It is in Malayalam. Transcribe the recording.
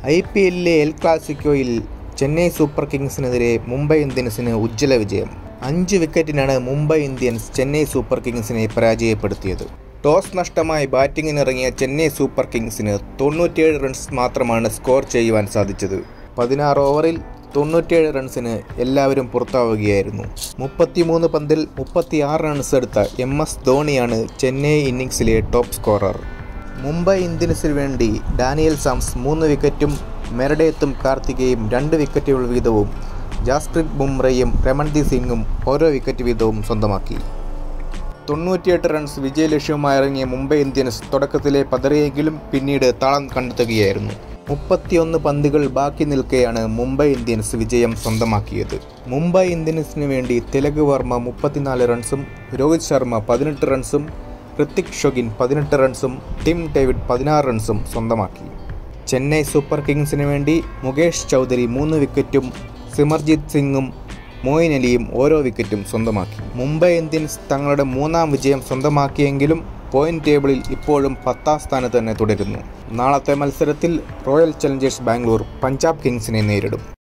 ഐ പി എല്ലിലെ എൽ ക്ലാസിക്കോയിൽ ചെന്നൈ സൂപ്പർ കിങ്സിനെതിരെ മുംബൈ ഇന്ത്യൻസിന് ഉജ്ജ്വല വിജയം അഞ്ച് വിക്കറ്റിനാണ് മുംബൈ ഇന്ത്യൻസ് ചെന്നൈ സൂപ്പർ കിങ്സിനെ പരാജയപ്പെടുത്തിയത് ടോസ് നഷ്ടമായി ബാറ്റിങ്ങിനിറങ്ങിയ ചെന്നൈ സൂപ്പർ കിങ്സിന് തൊണ്ണൂറ്റിയേഴ് റൺസ് മാത്രമാണ് സ്കോർ ചെയ്യുവാൻ സാധിച്ചത് പതിനാറ് ഓവറിൽ തൊണ്ണൂറ്റിയേഴ് റൺസിന് എല്ലാവരും പുറത്താവുകയായിരുന്നു മുപ്പത്തിമൂന്ന് പന്തിൽ മുപ്പത്തിയാറ് റൺസ് എടുത്ത എം എസ് ധോണിയാണ് ചെന്നൈ ഇന്നിംഗ്സിലെ ടോപ്പ് സ്കോറർ മുംബൈ ഇന്ത്യൻസിന് വേണ്ടി ഡാനിയൽ സാംസ് മൂന്ന് വിക്കറ്റും മെരഡേത്തും കാർത്തികയും രണ്ട് വിക്കറ്റുകൾ വീതവും ജാസ്പ്രീത് ബുംറയും രമൺദീപ് സിംഗും ഓരോ വിക്കറ്റ് വീതവും സ്വന്തമാക്കി തൊണ്ണൂറ്റിയെട്ട് റൺസ് വിജയലക്ഷ്യവുമായി ഇറങ്ങിയ മുംബൈ ഇന്ത്യൻസ് തുടക്കത്തിലെ പതറിയെങ്കിലും പിന്നീട് താളം കണ്ടെത്തുകയായിരുന്നു മുപ്പത്തിയൊന്ന് പന്തുകൾ ബാക്കി നിൽക്കെയാണ് മുംബൈ ഇന്ത്യൻസ് വിജയം സ്വന്തമാക്കിയത് മുംബൈ ഇന്ത്യൻസിന് വേണ്ടി തിലക് വർമ്മ മുപ്പത്തിനാല് റൺസും രോഹിത് ശർമ്മ പതിനെട്ട് റൺസും ഋത്തിക് ഷൊഗിൻ പതിനെട്ട് റൺസും ടിം ഡേവിഡ് പതിനാറ് റൺസും സ്വന്തമാക്കി ചെന്നൈ സൂപ്പർ കിങ്സിന് വേണ്ടി മുകേഷ് ചൗധരി മൂന്ന് വിക്കറ്റും സിമർജിത് സിംഗും മോയിൻ അലിയും ഓരോ വിക്കറ്റും സ്വന്തമാക്കി മുംബൈ ഇന്ത്യൻസ് തങ്ങളുടെ മൂന്നാം വിജയം സ്വന്തമാക്കിയെങ്കിലും പോയിന്റ് ടേബിളിൽ ഇപ്പോഴും പത്താം സ്ഥാനത്ത് തന്നെ തുടരുന്നു നാളത്തെ മത്സരത്തിൽ റോയൽ ചലഞ്ചേഴ്സ് ബാംഗ്ലൂർ പഞ്ചാബ് കിങ്സിനെ നേരിടും